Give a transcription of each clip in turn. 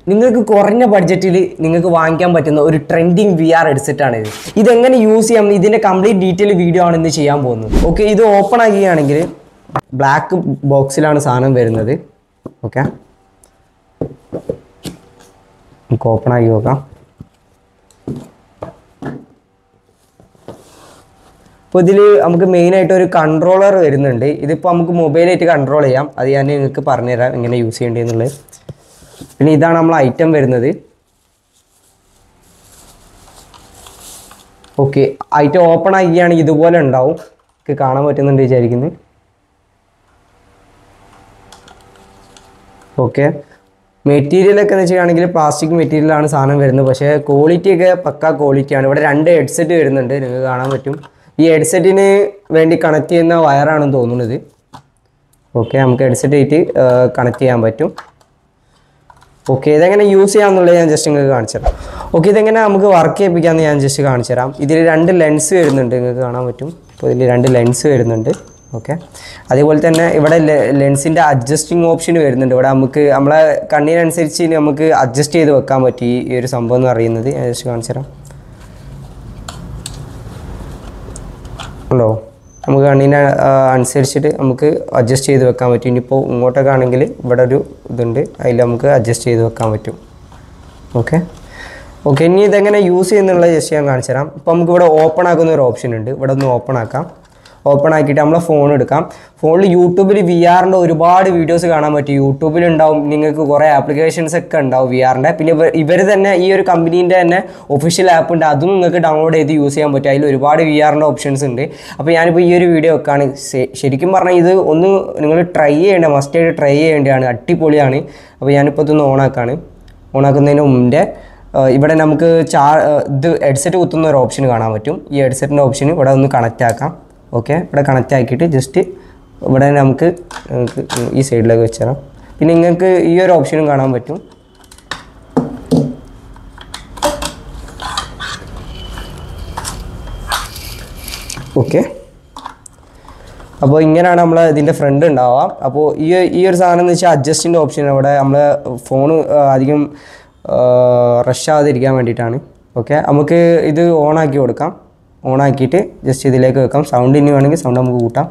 നിങ്ങൾക്ക് കുറഞ്ഞ ബഡ്ജറ്റിൽ നിങ്ങൾക്ക് വാങ്ങിക്കാൻ പറ്റുന്ന ഒരു ട്രെൻഡിങ് വി ആർ ഹെഡ്സെറ്റാണ് ഇത് ഇതെങ്ങനെ യൂസ് ചെയ്യാം ഇതിൻ്റെ കംപ്ലീറ്റ് ഡീറ്റെയിൽ വീഡിയോ ആണ് ഇന്ന് ചെയ്യാൻ പോകുന്നത് ഓക്കെ ഇത് ഓപ്പൺ ആക്കുകയാണെങ്കിൽ ബ്ലാക്ക് ബോക്സിലാണ് സാധനം വരുന്നത് ഓക്കെ നമുക്ക് ഓപ്പൺ ആക്കി നോക്കാം അപ്പോൾ ഇതിൽ നമുക്ക് മെയിനായിട്ട് ഒരു കൺട്രോളർ വരുന്നുണ്ട് ഇതിപ്പോൾ നമുക്ക് മൊബൈലായിട്ട് കൺട്രോൾ ചെയ്യാം അത് ഞാൻ നിങ്ങൾക്ക് പറഞ്ഞുതരാം എങ്ങനെ യൂസ് ചെയ്യേണ്ടതെന്നുള്ളത് പിന്നെ ഇതാണ് നമ്മൾ ഐറ്റം വരുന്നത് ഓക്കെ ഐറ്റം ഓപ്പൺ ആക്കിയാണെങ്കിൽ ഇതുപോലെ ഉണ്ടാവും നിങ്ങൾക്ക് കാണാൻ പറ്റുന്നുണ്ട് വിചാരിക്കുന്നു ഓക്കെ മെറ്റീരിയൽ ഒക്കെ എന്ന് വെച്ചിട്ടുണ്ടെങ്കിൽ പ്ലാസ്റ്റിക് മെറ്റീരിയലാണ് സാധനം വരുന്നത് പക്ഷേ ക്വാളിറ്റി ഒക്കെ പക്ക ക്വാളിറ്റിയാണ് ഇവിടെ രണ്ട് ഹെഡ്സെറ്റ് വരുന്നുണ്ട് നിങ്ങൾക്ക് കാണാൻ പറ്റും ഈ ഹെഡ്സെറ്റിന് വേണ്ടി കണക്ട് ചെയ്യുന്ന വയറാണെന്ന് തോന്നുന്നത് ഓക്കെ നമുക്ക് ഹെഡ്സെറ്റ് ആയിട്ട് കണക്ട് ചെയ്യാൻ പറ്റും ഓക്കെ ഇതെങ്ങനെ യൂസ് ചെയ്യാമെന്നുള്ളത് ഞാൻ ജസ്റ്റ് നിങ്ങൾക്ക് കാണിച്ചു തരാം ഓക്കെ ഇതെങ്ങനെ നമുക്ക് വർക്ക് ചെയ്യിപ്പിക്കാമെന്ന് ഞാൻ ജസ്റ്റ് കാണിച്ചു തരാം ഇതിൽ രണ്ട് ലെൻസ് വരുന്നുണ്ട് നിങ്ങൾക്ക് കാണാൻ പറ്റും അപ്പോൾ ഇതിൽ രണ്ട് ലെൻസ് വരുന്നുണ്ട് ഓക്കെ അതേപോലെ തന്നെ ഇവിടെ ലെൻസിൻ്റെ അഡ്ജസ്റ്റിംഗ് ഓപ്ഷൻ വരുന്നുണ്ട് ഇവിടെ നമുക്ക് നമ്മളെ കണ്ണിനനുസരിച്ച് നമുക്ക് അഡ്ജസ്റ്റ് ചെയ്ത് വെക്കാൻ പറ്റും ഈ ഒരു സംഭവം എന്ന് പറയുന്നത് ഞാൻ ജസ്റ്റ് കാണിച്ചു തരാം ഉണ്ടോ നമുക്ക് കണ്ണിന് ആ, അനുസരിച്ചിട്ട് നമുക്ക് അഡ്ജസ്റ്റ് ചെയ്ത് വെക്കാൻ പറ്റും ഇനിയിപ്പോൾ ഇങ്ങോട്ടൊക്കെ ആണെങ്കിൽ ഇവിടെ ഒരു ഇതുണ്ട് അതിൽ നമുക്ക് അഡ്ജസ്റ്റ് ചെയ്ത് വെക്കാൻ പറ്റും ഓക്കെ ഓക്കെ ഇനി ഇതെങ്ങനെ യൂസ് ചെയ്യുന്നുള്ളത് ജസ്റ്റ് ഞാൻ കാണിച്ചു തരാം ഇപ്പോൾ നമുക്ക് ഇവിടെ ഓപ്പൺ ആക്കുന്ന ഒരു ഓപ്ഷൻ ഉണ്ട് ഇവിടെ ഒന്ന് ഓപ്പൺ ആക്കാം ഓപ്പൺ ആക്കിയിട്ട് നമ്മളെ ഫോൺ എടുക്കാം ഫോണിൽ യൂട്യൂബിൽ വി ആറിൻ്റെ ഒരുപാട് വീഡിയോസ് കാണാൻ പറ്റും യൂട്യൂബിൽ ഉണ്ടാവും നിങ്ങൾക്ക് കുറേ ആപ്ലിക്കേഷൻസ് ഒക്കെ ഉണ്ടാവും വി ആറിൻ്റെ പിന്നെ ഇവർ തന്നെ ഈ ഒരു കമ്പനീൻ്റെ തന്നെ ഒഫീഷ്യൽ ആപ്പ് ഉണ്ട് അതും നിങ്ങൾക്ക് ഡൗൺലോഡ് ചെയ്ത് യൂസ് ചെയ്യാൻ പറ്റും അതിൽ ഒരുപാട് വി ആറിൻ്റെ ഓപ്ഷൻസ് ഉണ്ട് അപ്പോൾ ഞാനിപ്പോൾ ഈ ഒരു വീഡിയോ വെക്കാണ് ശ- ശരിക്കും പറഞ്ഞാൽ ഇത് ഒന്ന് നിങ്ങൾ ട്രൈ ചെയ്യേണ്ട മസ്റ്റ് ആയിട്ട് ട്രൈ ചെയ്യേണ്ടതാണ് അടിപൊളിയാണ് അപ്പോൾ ഞാനിപ്പോൾ ഇതൊന്ന് ഓണാക്കാണ് ഓണാക്കുന്നതിന് മുമ്പേ ആ, ഇവിടെ നമുക്ക് ചാ ആ, ഇത് ഹെഡ്സെറ്റ് കുത്തുന്ന ഒരു ഓപ്ഷൻ കാണാൻ പറ്റും ഈ ഹെഡ്സെറ്റിൻ്റെ ഓപ്ഷൻ ഇവിടെ ഒന്ന് കണക്റ്റ് ആക്കാം ഓക്കെ ഇവിടെ കണക്റ്റ് ആക്കിയിട്ട് ജസ്റ്റ് ഇവിടെ നമുക്ക് നമുക്ക് ഈ സൈഡിലേക്ക് വെച്ചുതരാം പിന്നെ നിങ്ങൾക്ക് ഈ ഒരു ഓപ്ഷനും കാണാൻ പറ്റും ഓക്കെ അപ്പോൾ ഇങ്ങനെയാണ് നമ്മൾ ഇതിൻ്റെ ഫ്രണ്ട് ഉണ്ടാവുക അപ്പോൾ ഈ ഈ ഒരു സാധനം എന്ന് വെച്ചാൽ അഡ്ജസ്റ്റിൻ്റെ ഓപ്ഷൻ അവിടെ നമ്മൾ ഫോൺ അധികം റഷ് ആവാതിരിക്കാൻ വേണ്ടിയിട്ടാണ് ഓക്കെ നമുക്ക് ഇത് ഓണാക്കി കൊടുക്കാം ഓണാക്കിയിട്ട് ജസ്റ്റ് ഇതിലേക്ക് വെക്കാം സൗണ്ട് ഇനി വേണമെങ്കിൽ സൗണ്ട് നമുക്ക് കൂട്ടാം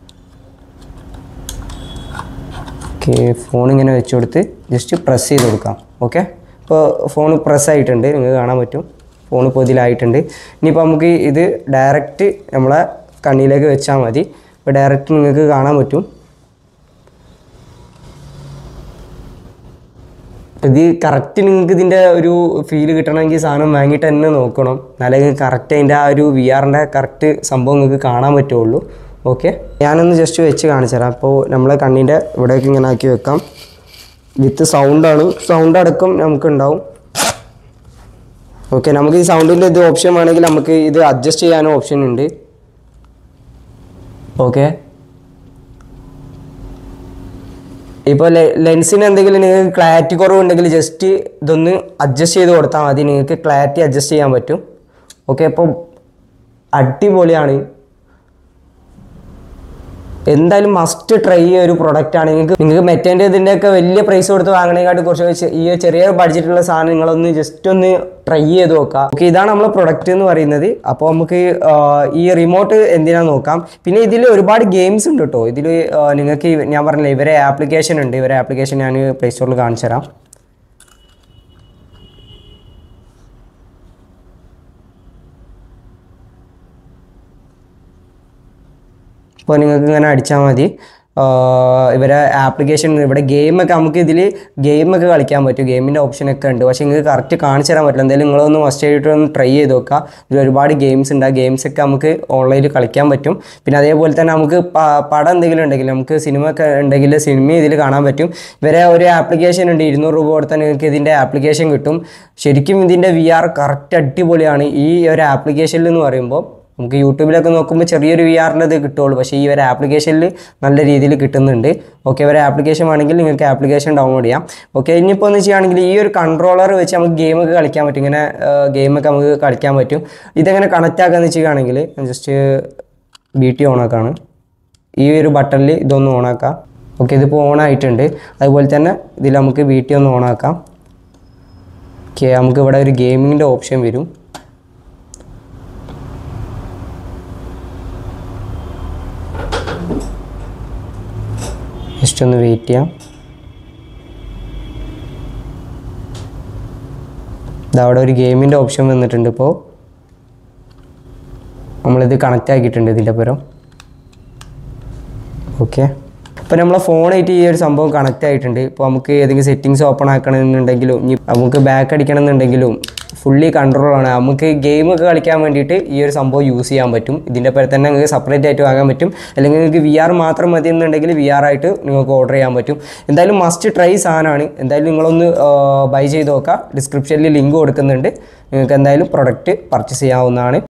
ഓക്കെ ഫോൺ ഇങ്ങനെ വെച്ച് കൊടുത്ത് ജസ്റ്റ് പ്രസ് ചെയ്ത് കൊടുക്കാം ഓക്കെ ഇപ്പോൾ ഫോൺ പ്രസ് ആയിട്ടുണ്ട് നിങ്ങൾക്ക് കാണാൻ പറ്റും ഫോൺ ഇപ്പോൾ ഇതിലായിട്ടുണ്ട് ഇനിയിപ്പോൾ നമുക്ക് ഇത് ഡയറക്റ്റ് നമ്മളെ കണ്ണിലേക്ക് വെച്ചാൽ മതി ഇപ്പോൾ ഡയറക്റ്റ് നിങ്ങൾക്ക് കാണാൻ പറ്റും ഇത് കറക്റ്റ് നിങ്ങൾക്ക് ഇതിൻ്റെ ഒരു ഫീൽ കിട്ടണമെങ്കിൽ സാധനം വാങ്ങിയിട്ട് തന്നെ നോക്കണം എന്നാലേ കറക്റ്റ് അതിൻ്റെ ആ ഒരു വി ആറിൻ്റെ കറക്റ്റ് സംഭവം നിങ്ങൾക്ക് കാണാൻ പറ്റുള്ളൂ ഓക്കെ ഞാനൊന്ന് ജസ്റ്റ് വെച്ച് കാണിച്ചു തരാം അപ്പോൾ നമ്മളെ കണ്ണിൻ്റെ ഇവിടേക്ക് ഇങ്ങനെ ആക്കി വെക്കാം വിത്ത് സൗണ്ടാണ് സൗണ്ട് അടക്കം നമുക്ക് ഉണ്ടാവും ഓക്കെ നമുക്ക് ഈ സൗണ്ടിൻ്റെ ഇത് ഓപ്ഷൻ വേണമെങ്കിൽ നമുക്ക് ഇത് അഡ്ജസ്റ്റ് ചെയ്യാനും ഓപ്ഷൻ ഉണ്ട് ഓക്കെ ഇപ്പോൾ ലെൻസിന് എന്തെങ്കിലും നിങ്ങൾക്ക് ക്ലാരിറ്റി കുറവുണ്ടെങ്കിൽ ജസ്റ്റ് ഇതൊന്ന് അഡ്ജസ്റ്റ് ചെയ്ത് കൊടുത്താൽ മതി നിങ്ങൾക്ക് ക്ലാരിറ്റി അഡ്ജസ്റ്റ് ചെയ്യാൻ പറ്റും ഓക്കെ അപ്പോൾ അടിപൊളിയാണ് എന്തായാലും മസ്റ്റ് ട്രൈ ചെയ്യുക ഒരു പ്രൊഡക്റ്റ് ആണ് നിങ്ങൾക്ക് നിങ്ങൾക്ക് മെറ്റേൻ്റെ ഇതിൻ്റെയൊക്കെ വലിയ പ്രൈസ് കൊടുത്ത് വാങ്ങണേക്കാട്ട് കുറച്ച് ചെ- ഈ ചെറിയ ബഡ്ജറ്റുള്ള സാധനം നിങ്ങളൊന്ന് ജസ്റ്റ് ഒന്ന് ട്രൈ ചെയ്ത് നോക്കാം ഓക്കെ ഇതാണ് നമ്മളെ പ്രൊഡക്റ്റ് എന്ന് പറയുന്നത് അപ്പോൾ നമുക്ക് ആ, ഈ റിമോട്ട് എന്തിനാ നോക്കാം പിന്നെ ഇതിൽ ഒരുപാട് ഗെയിംസ് ഉണ്ട് കേട്ടോ ഇതിൽ നിങ്ങൾക്ക് ഈ- ഞാൻ പറഞ്ഞില്ലേ ഇവരെ ആപ്ലിക്കേഷൻ ഉണ്ട് ഇവരെ ആപ്ലിക്കേഷൻ ഞാൻ പ്ലേ സ്റ്റോറിൽ കാണിച്ചു തരാം അപ്പോൾ നിങ്ങൾക്ക് ഇങ്ങനെ അടിച്ചാൽ മതി ആഹ് ഇവരെ ആപ്ലിക്കേഷൻ ഇവിടെ ഗെയിമൊക്കെ നമുക്ക് ഇതിൽ ഗെയിമൊക്കെ കളിക്കാൻ പറ്റും ഗെയിമിൻ്റെ ഓപ്ഷനൊക്കെ ഉണ്ട് പക്ഷേ നിങ്ങൾക്ക് കറക്റ്റ് കാണിച്ചു തരാൻ പറ്റില്ല എന്തായാലും നിങ്ങളൊന്ന് മസ്റ്റ് ആയിട്ട് ഒന്ന് ട്രൈ ചെയ്ത് നോക്കുക ഇതിൽ ഒരുപാട് ഗെയിംസ് ഉണ്ട് ആ ഗെയിംസൊക്കെ നമുക്ക് ഓൺലൈനിൽ കളിക്കാൻ പറ്റും പിന്നെ അതേപോലെ തന്നെ നമുക്ക് പ- പടം എന്തെങ്കിലും ഉണ്ടെങ്കിൽ നമുക്ക് സിനിമ ഒക്കെ ഉണ്ടെങ്കിൽ സിനിമ ഇതിൽ കാണാൻ പറ്റും ഇവരെ ഒരു ആപ്ലിക്കേഷൻ ഉണ്ട് ഇരുന്നൂറ് രൂപ കൊടുത്താൽ നിങ്ങൾക്ക് ഇതിൻ്റെ ആപ്ലിക്കേഷൻ കിട്ടും ശരിക്കും ഇതിൻ്റെ വി ആർ കറക്റ്റ് അടിപൊളിയാണ് ഈ ഒരു ആപ്ലിക്കേഷനിൽ എന്ന് പറയുമ്പോൾ നമുക്ക് യൂട്യൂബിലൊക്കെ നോക്കുമ്പോൾ ചെറിയൊരു വി ആറിൻ്റെ ഇത് കിട്ടുള്ളൂ പക്ഷേ ഈ ഒരു ആപ്ലിക്കേഷനിൽ നല്ല രീതിയിൽ കിട്ടുന്നുണ്ട് ഓക്കെ ഒരു ആപ്ലിക്കേഷൻ വേണമെങ്കിൽ നിങ്ങൾക്ക് ആപ്ലിക്കേഷൻ ഡൗൺലോഡ് ചെയ്യാം ഓക്കെ ഇനിയിപ്പോൾ എന്ന് വെച്ചാണെങ്കിൽ ഈ ഒരു കൺട്രോളർ വെച്ച് നമുക്ക് ഗെയിമൊക്കെ കളിക്കാൻ പറ്റും ഇങ്ങനെ ഗെയിമൊക്കെ നമുക്ക് കളിക്കാൻ പറ്റും ഇതെങ്ങനെ കണക്റ്റ് ആക്കാന്ന് വെച്ചിട്ടാണെങ്കിൽ ജസ്റ്റ് ബി ടി ഓണാക്കാണ് ഈ ഒരു ബട്ടണിൽ ഇതൊന്ന് ഓണാക്കാം ഓക്കെ ഇതിപ്പോൾ ഓൺ ആയിട്ടുണ്ട് അതുപോലെ തന്നെ ഇതിൽ നമുക്ക് ബി ടി ഒന്ന് ഓണാക്കാം ഓക്കെ നമുക്ക് ഇവിടെ ഒരു ഗെയിമിങ്ങിൻ്റെ ഓപ്ഷൻ വരും ജസ്റ്റ് ഒന്ന് വെയിറ്റ് ചെയ്യാം ഇത് അവിടെ ഒരു ഗെയിമിൻ്റെ ഓപ്ഷൻ വന്നിട്ടുണ്ട് ഇപ്പോൾ നമ്മളിത് കണക്റ്റ് ആക്കിയിട്ടുണ്ട് ഇതിൻ്റെ പുരം ഓക്കെ ഇപ്പോൾ നമ്മളെ ഫോണായിട്ട് ഈ ഒരു സംഭവം കണക്റ്റ് ആയിട്ടുണ്ട് ഇപ്പോൾ നമുക്ക് ഏതെങ്കിലും സെറ്റിങ്സ് ഓപ്പൺ ആക്കണമെന്നുണ്ടെങ്കിലും ഇനി നമുക്ക് ബാക്ക് അടിക്കണം എന്നുണ്ടെങ്കിലും ഫുള്ളി കൺട്രോളാണ് നമുക്ക് ഗെയിമൊക്കെ കളിക്കാൻ വേണ്ടിയിട്ട് ഈ ഒരു സംഭവം യൂസ് ചെയ്യാൻ പറ്റും ഇതിൻ്റെ പേര് തന്നെ നിങ്ങൾക്ക് സെപ്പറേറ്റ് ആയിട്ട് വാങ്ങാൻ പറ്റും അല്ലെങ്കിൽ നിങ്ങൾക്ക് വി ആർ മാത്രം മതി എന്നുണ്ടെങ്കിൽ വി ആർ ആയിട്ട് നിങ്ങൾക്ക് ഓർഡർ ചെയ്യാൻ പറ്റും എന്തായാലും മസ്റ്റ് ട്രൈ സാധനമാണ് എന്തായാലും നിങ്ങളൊന്ന് ബൈ ചെയ്ത് നോക്കുക ഡിസ്ക്രിപ്ഷനിൽ ലിങ്ക് കൊടുക്കുന്നുണ്ട് നിങ്ങൾക്ക് എന്തായാലും പ്രൊഡക്റ്റ് പർച്ചേസ് ചെയ്യാവുന്നതാണ്